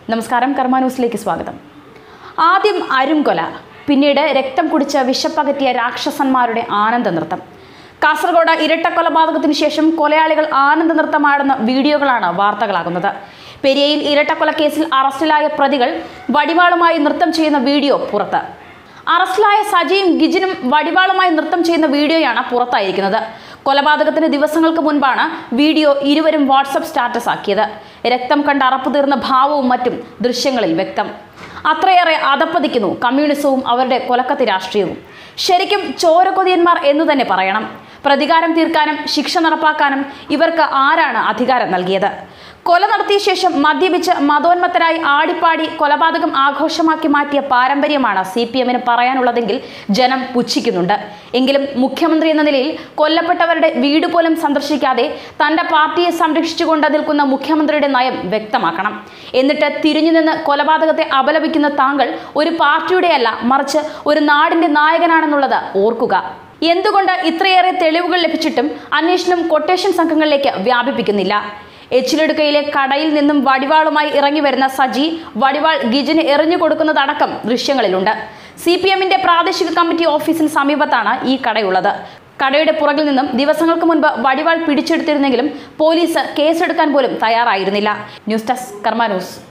നമസ്കാരം കർമ്മ ന്യൂസിലേക്ക് സ്വാഗതം ആദ്യം അരുംകൊല പിന്നീട് രക്തം കുടിച്ച വിശപ്പകറ്റിയ രാക്ഷസന്മാരുടെ ആനന്ദ നൃത്തം കാസർഗോഡ് ഇരട്ട കൊലപാതകത്തിന് ശേഷം കൊലയാളികൾ ആനന്ദ നൃത്തമാടുന്ന വീഡിയോകളാണ് വാർത്തകളാകുന്നത് പെരിയയിൽ ഇരട്ടക്കൊല കേസിൽ അറസ്റ്റിലായ പ്രതികൾ വടിവാളുമായി നൃത്തം ചെയ്യുന്ന വീഡിയോ പുറത്ത് അറസ്റ്റിലായ സജിയും ഗിജിനും വടിവാളുമായി നൃത്തം ചെയ്യുന്ന വീഡിയോയാണ് പുറത്തായിരിക്കുന്നത് കൊലപാതകത്തിന് ദിവസങ്ങൾക്ക് മുൻപാണ് വീഡിയോ ഇരുവരും വാട്സപ്പ് സ്റ്റാറ്റസ് ആക്കിയത് രക്തം കണ്ട് അറപ്പു തീർന്ന ഭാവവും മറ്റും ദൃശ്യങ്ങളിൽ വ്യക്തം അത്രയേറെ അതപ്പതിക്കുന്നു കമ്മ്യൂണിസവും അവരുടെ കൊലക്കത്തി രാഷ്ട്രീയവും ശരിക്കും ചോരക്കൊതിയന്മാർ എന്നു തന്നെ പറയണം പ്രതികാരം തീർക്കാനും ശിക്ഷ നടപ്പാക്കാനും ഇവർക്ക് ആരാണ് അധികാരം നൽകിയത് കൊല നടത്തിയ ശേഷം മദ്യപിച്ച് മതോന്മത്തരായി ആടിപ്പാടി കൊലപാതകം ആഘോഷമാക്കി മാറ്റിയ പാരമ്പര്യമാണ് സി പി എമ്മിന് പറയാനുള്ളതെങ്കിൽ ജനം പുച്ഛിക്കുന്നുണ്ട് എങ്കിലും മുഖ്യമന്ത്രി എന്ന നിലയിൽ കൊല്ലപ്പെട്ടവരുടെ വീട് പോലും സന്ദർശിക്കാതെ തന്റെ പാർട്ടിയെ സംരക്ഷിച്ചുകൊണ്ട് നിൽക്കുന്ന മുഖ്യമന്ത്രിയുടെ നയം വ്യക്തമാക്കണം എന്നിട്ട് തിരിഞ്ഞു നിന്ന് കൊലപാതകത്തെ അപലപിക്കുന്ന താങ്കൾ ഒരു പാർട്ടിയുടെയല്ല മറിച്ച് ഒരു നാടിന്റെ നായകനാണെന്നുള്ളത് ഓർക്കുക എന്തുകൊണ്ട് ഇത്രയേറെ തെളിവുകൾ ലഭിച്ചിട്ടും അന്വേഷണം കൊട്ടേഷൻ സംഘങ്ങളിലേക്ക് വ്യാപിപ്പിക്കുന്നില്ല എച്ചിലെടുക്കയിലെ കടയിൽ നിന്നും വടിവാളുമായി ഇറങ്ങി വരുന്ന സജി വടിവാൾ ഗിജിന് എറിഞ്ഞു കൊടുക്കുന്നതടക്കം ദൃശ്യങ്ങളിലുണ്ട് സി പി എമ്മിന്റെ പ്രാദേശിക കമ്മിറ്റി ഓഫീസിന് സമീപത്താണ് ഈ കടയുള്ളത് കടയുടെ പുറകിൽ നിന്നും ദിവസങ്ങൾക്ക് മുൻപ് വടിവാൾ പിടിച്ചെടുത്തിരുന്നെങ്കിലും പോലീസ് കേസെടുക്കാൻ പോലും തയ്യാറായിരുന്നില്ല ന്യൂസ് ഡെസ്ക് കർമ്മ ന്യൂസ്